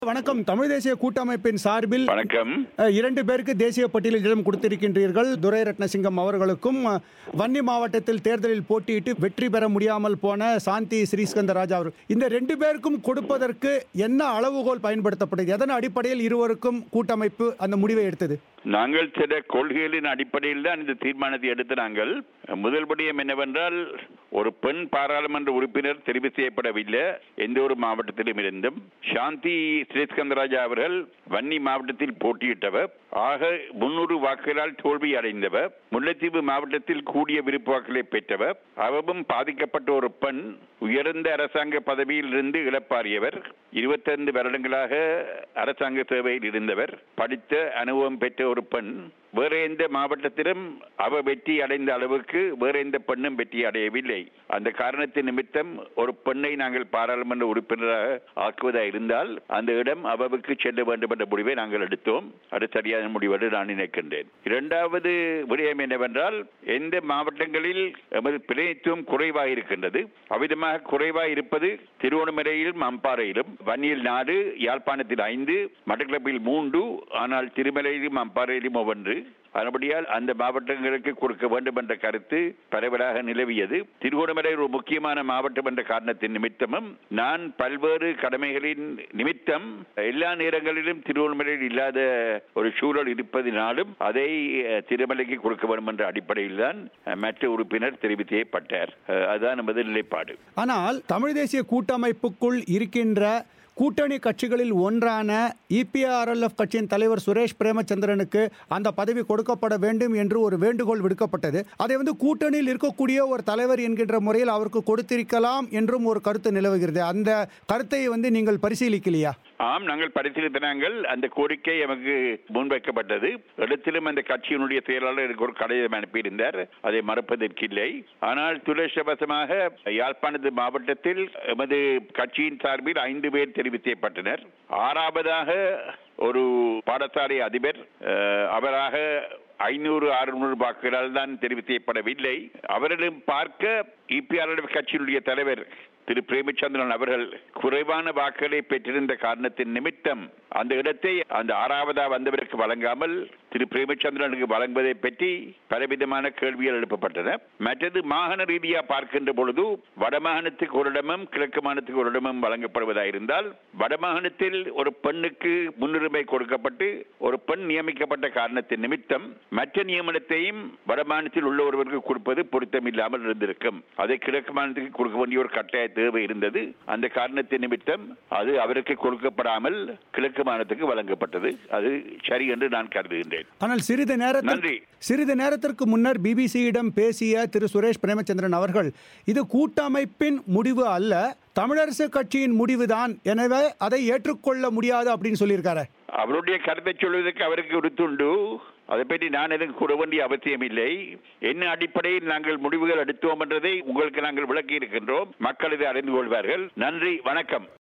வணக்கம் தமிழ் தேசிய கூட்டமைப்பின் சார்பில் வணக்கம் அஹ், இரண்டு பேருக்கு தேசிய பட்டியலில் இடம் கொடுத்திருக்கின்றீர்கள் துரை ரத்னசிங்கம் அவர்களுக்கும் அஹ், வன்னி மாவட்டத்தில் தேர்தலில் போட்டியிட்டு வெற்றி பெற முடியாமல் போன சாந்தி ஸ்ரீஸ்கந்த ராஜா அவர் இந்த ரெண்டு பேருக்கும் கொடுப்பதற்கு என்ன அளவுகோல் பயன்படுத்தப்படுது எதன் அடிப்படையில் இருவருக்கும் கூட்டமைப்பு அந்த முடிவை எடுத்தது நாங்கள் சில கொள்கைகளின் அடிப்படையில் தான் இந்த தீர்மானத்தை எடுத்து நாங்கள் முதல் படியம் என்னவென்றால் ஒரு பெண் பாராளுமன்ற உறுப்பினர் தெரிவு செய்யப்படவில்லை எந்த ஒரு மாவட்டத்திலும் இருந்தும் சாந்தி ஸ்ரீஸ்கந்தராஜா அவர்கள் வன்னி மாவட்டத்தில் போட்டியிட்டவர் ஆக முன்னூறு வாக்குகளால் தோல்வி அடைந்தவர் முல்லைத்தீவு மாவட்டத்தில் கூடிய விருப்பு வாக்குகளை பெற்றவர் அவரும் பாதிக்கப்பட்ட ஒரு பெண் உயர்ந்த அரசாங்க பதவியில் இருந்து இழப்பாரியவர் இருபத்தைந்து வருடங்களாக அரசாங்க சேவையில் இருந்தவர் படித்த அனுபவம் பெற்ற ஒரு பெண் வேற எந்த மாவட்டத்திலும் அவ வெற்றி அடைந்த அளவுக்கு வேற எந்த பெண்ணும் வெற்றி அடையவில்லை அந்த காரணத்தின் நிமித்தம் ஒரு பெண்ணை நாங்கள் பாராளுமன்ற உறுப்பினராக ஆக்குவதா இருந்தால் அந்த இடம் அவவுக்கு செல்ல வேண்டும் என்ற முடிவை நாங்கள் எடுத்தோம் அது சரியான முடிவென்று நான் நினைக்கின்றேன் இரண்டாவது விடயம் என்னவென்றால் எந்த மாவட்டங்களில் எமது பிரதிநிதித்துவம் குறைவாக இருக்கின்றது அவ்விதமாக குறைவாக இருப்பது திருவண்ணாமலையிலும் அம்பாறையிலும் வன்னியில் நாடு யாழ்ப்பாணத்தில் ஐந்து மட்டக்களப்பில் மூன்று ஆனால் திருமலையிலும் அம்பாறையிலும் ஒவ்வொன்று அதன்படியால் அந்த மாவட்டங்களுக்கு கொடுக்க வேண்டும் என்ற கருத்து பரவலாக நிலவியது திருகோணமலை ஒரு முக்கியமான மாவட்டம் என்ற காரணத்தின் நிமித்தமும் நான் பல்வேறு கடமைகளின் நிமித்தம் எல்லா நேரங்களிலும் திருவண்ணாமலையில் இல்லாத ஒரு சூழல் இருப்பதினாலும் அதை அஹ், திருமலைக்கு கொடுக்க வேண்டும் என்ற அடிப்படையில் தான் அஹ், மற்ற உறுப்பினர் தெரிவிக்கப்பட்டார் அஹ், அதுதான் நமது நிலைப்பாடு ஆனால் தமிழ் தேசிய கூட்டமைப்புக்குள் இருக்கின்ற கூட்டணி கட்சிகளில் ஒன்றான இபிஆர்எல்எஃப் கட்சியின் தலைவர் சுரேஷ் பிரேமச்சந்திரனுக்கு அந்த பதவி கொடுக்கப்பட வேண்டும் என்று ஒரு வேண்டுகோள் விடுக்கப்பட்டது அதை வந்து கூட்டணியில் இருக்கக்கூடிய ஒரு தலைவர் என்கின்ற முறையில் அவருக்கு கொடுத்திருக்கலாம் என்றும் ஒரு கருத்து நிலவுகிறது அந்த கருத்தை வந்து நீங்கள் பரிசீலிக்கலையா ஆம் நாங்கள் பரிசீலித்த நாங்கள் அந்த கோரிக்கை எமக்கு முன்வைக்கப்பட்டது இடத்திலும் அந்த கட்சியினுடைய செயலாளர் எனக்கு ஒரு கடிதம் அனுப்பியிருந்தார் அதை மறுப்பதற்கில்லை ஆனால் துரேஷவசமாக யாழ்ப்பாணத்து மாவட்டத்தில் எமது கட்சியின் சார்பில் ஐந்து பேர் தெரிவு செய்யப்பட்டனர் ஆறாவதாக ஒரு பாடசாலை அதிபர் அஹ், அவராக ஐநூறு அறுநூறு வாக்குகளால் தான் தெரிவு செய்யப்படவில்லை அவரிடம் பார்க்க இபிஆர் கட்சியினுடைய தலைவர் திரு பிரேமச்சந்திரன் அவர்கள் குறைவான வாக்குகளை பெற்றிருந்த காரணத்தின் நிமித்தம் அந்த இடத்தை அந்த ஆறாவதா வந்தவருக்கு வழங்காமல் திரு பிரேமச்சந்திரனுக்கு வழங்குவதை பற்றி பலவிதமான கேள்விகள் எழுப்பப்பட்டன மற்றது மாகாண ரீதியா பார்க்கின்ற பொழுது வடமாகாணத்துக்கு ஒரு இடமும் கிழக்கு மாநிலத்துக்கு ஒரு இடமும் வழங்கப்படுவதாக இருந்தால் வடமாகாணத்தில் ஒரு பெண்ணுக்கு முன்னுரிமை கொடுக்கப்பட்டு ஒரு பெண் நியமிக்கப்பட்ட காரணத்தின் நிமித்தம் மற்ற நியமனத்தையும் வடமாநிலத்தில் உள்ள ஒருவருக்கு கொடுப்பது பொருத்தமில்லாமல் இருந்திருக்கும் அதை கிழக்கு மாநிலத்துக்கு கொடுக்க வேண்டிய ஒரு கட்டாய தேவை இருந்தது அந்த காரணத்தின் நிமித்தம் அது அவருக்கு கொடுக்கப்படாமல் கிழக்கு மாநிலத்துக்கு வழங்கப்பட்டது அது சரி என்று நான் கருதுகின்றேன் ஆனால் சிறிது நேரத்தில் நன்றி. சிறிது நேரத்திற்கு முன்னர் பிபிசியிடம் பேசிய திரு சுரேஷ் பிரேமச்சந்திரன் அவர்கள் இது கூட்டமைப்பின் முடிவு அல்ல தமிழரசு கட்சியின் முடிவுதான் எனவே அதை ஏற்றுக்கொள்ள முடியாது அப்படின்னு சொல்லியிருக்காரு அவருடைய கருத்தை சொல்வதற்கு அவருக்கு ஒரு துண்டு அதை பற்றி நான் எதுவும் கூற வேண்டிய அவசியம் இல்லை என்ன அடிப்படையில் நாங்கள் முடிவுகள் எடுத்தோம் என்றதை உங்களுக்கு நாங்கள் விளக்கி இருக்கின்றோம் மக்கள் இதை அறிந்து கொள்வார்கள் நன்றி வணக்கம்